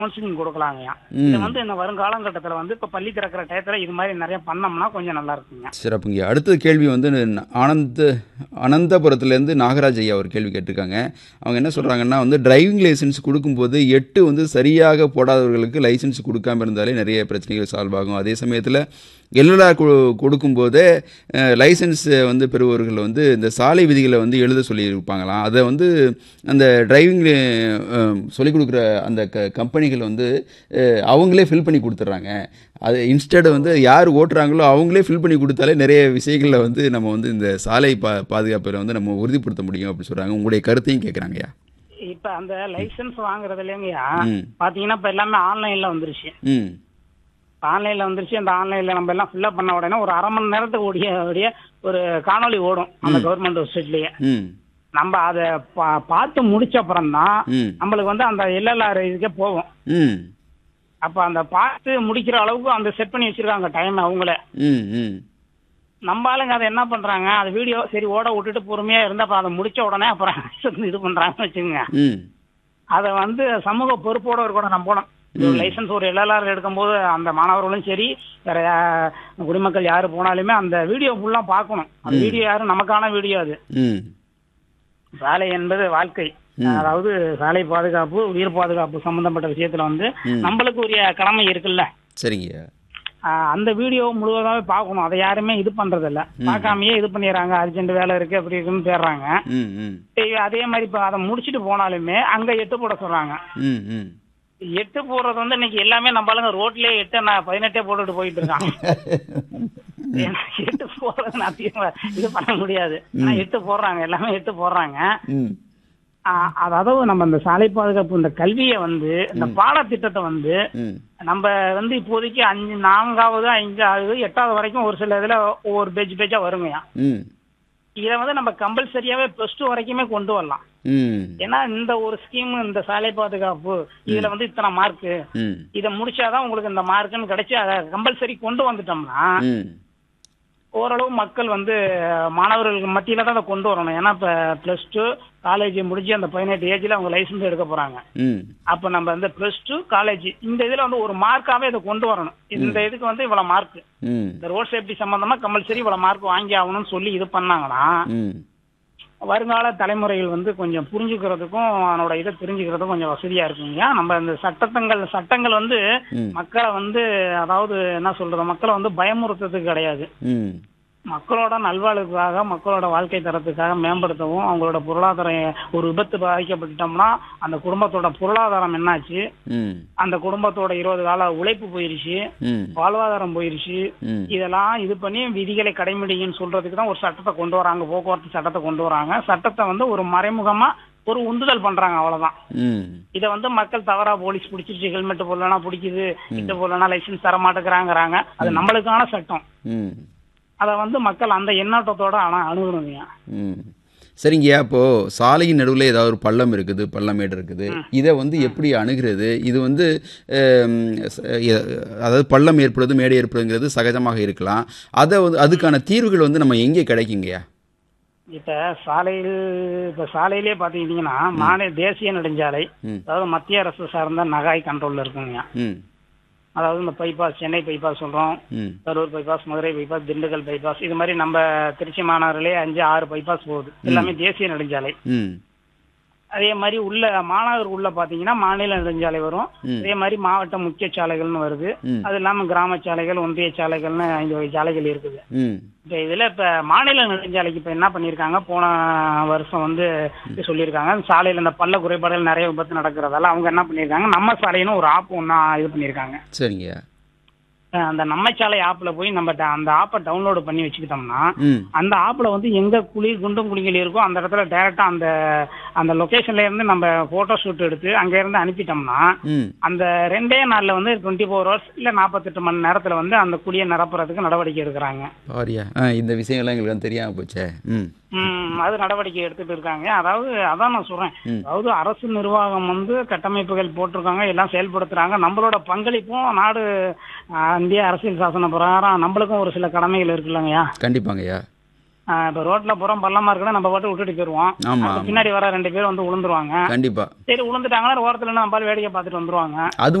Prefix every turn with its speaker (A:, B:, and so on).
A: Counselling கொடுக்கலாங்கய்யா
B: ம்.
A: இது வந்து இந்த வருங்காலங்கட்டத்தில் வந்து இப்போ பள்ளி திறக்கிற டயத்தில் இது மாதிரி நிறைய பண்ணோம்னா கொஞ்சம் நல்லா இருக்குங்க
B: சிறப்புங்க அடுத்த கேள்வி வந்து ந- ஆனந்த அனந்தபுரத்துலேருந்து நாகராஜ் ஐயா ஒரு கேள்வி கேட்டிருக்காங்க அவங்க என்ன சொல்கிறாங்கன்னா வந்து டிரைவிங் லைசன்ஸ் கொடுக்கும்போது எட்டு வந்து சரியாக போடாதவர்களுக்கு லைசன்ஸ் கொடுக்காம இருந்தாலே நிறைய பிரச்சனைகள் சால்வ் ஆகும் அதே சமயத்தில் எல்எல்ஆர் கொடுக்கும்போதே லைசன்ஸ் வந்து பெறுபவர்கள் வந்து இந்த சாலை விதிகளை வந்து எழுத சொல்லியிருப்பாங்களாம் அதை வந்து அந்த டிரைவிங் சொல்லிக் கொடுக்குற அந்த க கம்பெனிகள் வந்து அஹ், அவங்களே ஃபில் பண்ணி கொடுத்துட்றாங்க அது இன்ஸ்டட் வந்து யார் ஓட்டுறாங்களோ அவங்களே ஃபில் பண்ணி கொடுத்தாலே நிறைய விஷயங்களில் வந்து நம்ம வந்து இந்த சாலை பா பாதுகாப்பை வந்து நம்ம உறுதிப்படுத்த முடியும் அப்படின்னு சொல்கிறாங்க உங்களுடைய கருத்தையும் கேட்குறாங்கய்யா
A: இப்போ அந்த லைசன்ஸ் வாங்குறதுலேங்கய்யா
B: ம்.
A: பார்த்தீங்கன்னா இப்போ எல்லாமே ஆன்லைனில் வந்துருச்சு
B: ம்
A: ஆன்லைனில் வந்துருச்சு அந்த ஆன்லைனில் நம்ம எல்லாம் ஃபில்அப் பண்ண உடனே ஒரு அரை மணி நேரத்துக்கு ஓடிய ஓடிய ஒரு காணொளி ஓடும் அந்த கவர்மெண்ட் வெப்சைட்லேயே
B: ம்
A: நம்ம அதை பா பார்த்து முடிச்ச அப்புறம் தான்
B: ம்
A: நம்மளுக்கு வந்து அந்த எல்எல்ஆர் இதுக்கே போகும்
B: ம்
A: அப்போ அந்த பார்த்து முடிக்கிற அளவுக்கு அந்த செட் பண்ணி வச்சிருக்காங்க டைம் அவங்களே
B: ம் ம்
A: நம்ம ஆளுங்க அதை என்ன பண்றாங்க அது வீடியோ சரி ஓட விட்டுட்டு பொறுமையா இருந்தா அப்புறம் அதை முடிச்ச உடனே அப்புறம் இது பண்றாங்கன்னு வச்சுக்கோங்க
B: ம்
A: அதை வந்து சமூக பொறுப்போட கூட நம்பணும் லைசன்ஸ் ஒரு எல்எல்ஆர் எடுக்கும்போது அந்த மாணவர்களும் சரி வேற யா- குடிமக்கள் யாரு போனாலுமே அந்த வீடியோ ஃபுல்லா பார்க்கணும் அந்த வீடியோ யாரும் நமக்கான வீடியோ அது
B: ம்
A: சாலை என்பது வாழ்க்கை அதாவது சாலை பாதுகாப்பு உயிர் பாதுகாப்பு சம்பந்தப்பட்ட விஷயத்துல வந்து நம்மளுக்கு உரிய கடமை இருக்குல்ல
B: சரிங்கய்யா
A: ஆஹ் அந்த வீடியோ முழுவதாவே பார்க்கணும் அதை யாருமே இது பண்றது இல்ல பார்க்காமயே இது பண்ணிடுறாங்க அர்ஜென்ட் வேலை இருக்கு அப்படி இருக்குன்னு போயிடுறாங்க
B: ம் ம்
A: சரி, அதே மாதிரி இப்ப அதை முடிச்சிட்டு போனாலுமே அங்க எட்டு போட சொல்றாங்க
B: ம் ம்
A: எட்டு போடுறது வந்து இன்னைக்கு எல்லாமே நம்மளுங்க ரோட்லயே எட்டு நான் பதினெட்டே போட்டுட்டு போயிட்டு இருக்கான் ஏன்னா எட்டு போடுறது நான் அதிகமா இது பண்ண முடியாது ஆனா எட்டு போடுறாங்க எல்லாமே எட்டு போடுறாங்க
B: ம்
A: ஆஹ் அதாவது நம்ம இந்த சாலை பாதுகாப்பு இந்த கல்வியை வந்து இந்த பாடத்திட்டத்தை வந்து
B: ம்
A: நம்ம வந்து இப்போதைக்கு அஞ்சு நான்காவது அஞ்சாவது எட்டாவது வரைக்கும் ஒரு சில இதுல ஒவ்வொரு பேஜ் பேஜா வருங்கய்யா
B: ம்
A: இதை வந்து நம்ம கம்பல்சரியாவே பிளஸ் டூ வரைக்குமே கொண்டு வரலாம்
B: ம்
A: ஏன்னா இந்த ஒரு ஸ்கீம் இந்த சாலை பாதுகாப்பு இதுல வந்து இத்தனை மார்க்
B: ம்
A: இதை முடிச்சாதான் உங்களுக்கு இந்த மார்க்குன்னு கிடைச்சு அதை கம்பல்சரி கொண்டு வந்துட்டோம்னா
B: ம்
A: ஓரளவு மக்கள் வந்து மாணவர்களுக்கு மத்தியில தான் அதை கொண்டு வரணும் ஏன்னா இப்ப பிளஸ் டூ காலேஜ் முடிஞ்சு அந்த பதினெட்டு ஏஜ்ல அவங்க லைசன்ஸ் எடுக்க போறாங்க
B: ம்
A: அப்ப நம்ம வந்து பிளஸ் டூ காலேஜ் இந்த இதுல வந்து ஒரு மார்க்காவே இதை கொண்டு வரணும் இந்த இதுக்கு வந்து இவ்வளவு மார்க்
B: ம்
A: இந்த ரோட் சேஃப்டி சம்பந்தமா கம்பல்சரி இவ்வளவு மார்க் வாங்கி ஆகணும்னு சொல்லி இது பண்ணாங்கன்னா
B: ம்
A: வருங்கால தலைமுறைகள் வந்து கொஞ்சம் புரிஞ்சுக்கிறதுக்கும் அதனோட இதை தெரிஞ்சுக்கிறதுக்கும் கொஞ்சம் வசதியா இருக்குங்க நம்ம இந்த சட்டத்தங்கள் சட்டங்கள் வந்து
B: ம்.
A: மக்களை வந்து அதாவது என்ன சொல்றது மக்களை வந்து பயமுறுத்துறதுக்கு கிடையாது
B: ம்
A: மக்களோட நல்வாழ்வுக்காக மக்களோட வாழ்க்கை தரத்துக்காக மேம்படுத்தவும் அவங்களோட பொருளாதாரம் ஒரு விபத்து பாதிக்கப்பட்டுட்டோம்னா அந்த குடும்பத்தோட பொருளாதாரம் என்னாச்சு
B: ம்
A: அந்த குடும்பத்தோட இருபது கால உழைப்பு போயிருச்சு
B: ம்
A: வாழ்வாதாரம் போயிருச்சு
B: ம்
A: இதெல்லாம் இது பண்ணி விதிகளை கடைபிடிங்கன்னு சொல்றதுக்கு தான் ஒரு சட்டத்தை கொண்டு வராங்க போக்குவரத்து சட்டத்தை கொண்டு வராங்க சட்டத்தை வந்து ஒரு மறைமுகமா ஒரு உந்துதல் பண்றாங்க அவ்வளவுதான்
B: ம்
A: இதை வந்து மக்கள் தவறா போலீஸ் பிடிச்சிருச்சு ஹெல்மெட் போடலனா பிடிக்குது கிட்ட போடலனா லைசன்ஸ் தர மாட்டேங்கிறாங்கிறாங்க அது நம்மளுக்கான சட்டம்
B: ம்
A: அதை வந்து மக்கள் அந்த எண்ணோட்டத்தோட ஆனா அணுகணுங்க
B: ம் சரிங்கய்யா இப்போது சாலையின் நடுவில் ஏதாவது ஒரு பள்ளம் இருக்குது பள்ளமேடு இருக்குது இதை வந்து எப்படி அணுகிறது இது வந்து ஹம், ச- எ- அதாவது பள்ளம் ஏற்படுவது மேடை ஏற்படுங்கிறது சகஜமாக இருக்கலாம் அதை வந்து அதுக்கான தீர்வுகள் வந்து நம்ம எங்கே கிடைக்குங்கய்யா
A: இப்ப சாலையில் இப்ப சாலையிலே பாத்தீங்கன்னா மாநில தேசிய நெடுஞ்சாலை
B: ம்.
A: அதாவது மத்திய அரசு சார்ந்த நகாய் கண்ட்ரோல்ல இருக்குங்க
B: ம்
A: அதாவது இந்த பைபாஸ் சென்னை பைபாஸ் சொல்றோம்
B: ம்
A: Karur bypass Madurai bypass Dindigul bypass இது மாதிரி நம்ம திருச்சி மாநகரிலே அஞ்சு ஆறு பைபாஸ் போகுது எல்லாமே தேசிய நெடுஞ்சாலை
B: ம்
A: அதே மாதிரி உள்ள மாநகர் உள்ள பாத்தீங்கன்னா மாநில நெடுஞ்சாலை வரும்
B: ம்.
A: அதே மாதிரி மாவட்ட முக்கிய சாலைகள்னு வருது
B: ம்.
A: அது இல்லாம கிராம சாலைகள் ஒன்றிய சாலைகள்னு ஐந்து வகை சாலைகள் இருக்குது
B: ம்
A: இப்ப இதுல இப்ப மாநில நெடுஞ்சாலைக்கு இப்ப என்ன பண்ணிருக்காங்க போன வருஷம் வந்து இது சொல்லியிருக்காங்க சாலையில இந்த பள்ள குறைபாடுகள் நிறைய விபத்து நடக்கிறதால அவங்க என்ன பண்ணிருக்காங்க நம்ம சாலைன்னு ஒரு ஆப் ஒன்னா இது பண்ணிருக்காங்க
B: சரிங்கய்யா
A: அஹ் அந்த நம்ம சாலை ஆப்ல போய் நம்ம ட- அந்த ஆப்பை டவுன்லோடு பண்ணி வச்சுக்கிட்டோம்னா
B: ம்
A: அந்த ஆப்ல வந்து எங்க குழி குண்டும் குழிகள் இருக்கோ அந்த இடத்துல டைரக்டா அந்த அந்த லொகேஷன்ல இருந்து நம்ம போட்டோ ஷூட் எடுத்து அங்க இருந்து அனுப்பிட்டோம்னா
B: ம்
A: அந்த ரெண்டே நாள்ல வந்து டுவெண்ட்டி ஃபோர் ஹவர்ஸ் இல்ல நாற்பத்தெட்டு மணி நேரத்துல வந்து அந்த குழியை நிரப்புறதுக்கு நடவடிக்கை எடுக்கிறாங்க
B: பாரியா ஆ இந்த விஷயங்கள்லாம் எங்களுக்கு வந்து தெரியாமல் போச்சே ம்
A: ம் அது நடவடிக்கை எடுத்துட்டு இருக்காங்க அதாவது அதான் நான் சொல்றேன்
B: ம்.
A: அதாவது அரசு நிர்வாகம் வந்து கட்டமைப்புகள் போட்டிருக்காங்க எல்லாம் செயல்படுத்துறாங்க நம்மளோட பங்களிப்பும் நாடு ஆஹ், இந்திய அரசியல் சாசன பிரகாரம் நம்மளுக்கும் ஒரு சில கடமைகள் இருக்குல்லங்கய்யா
B: கண்டிப்பாங்கய்யா
A: ஆஹ் இப்ப ரோட்ல புறம் பள்ளமா இருக்குன்னா நம்ம பாட்டு விட்டுட்டு போயிருவோம்
B: ஆமா
A: அடுத்து பின்னாடி வர ரெண்டு பேர் வந்து விழுந்துருவாங்க
B: கண்டிப்பா
A: சரி விழுந்துட்டாங்கன்னா ஓரத்துல நம்ம பாட்டு வேடிக்கை பார்த்துட்டு வந்துருவாங்க
B: அது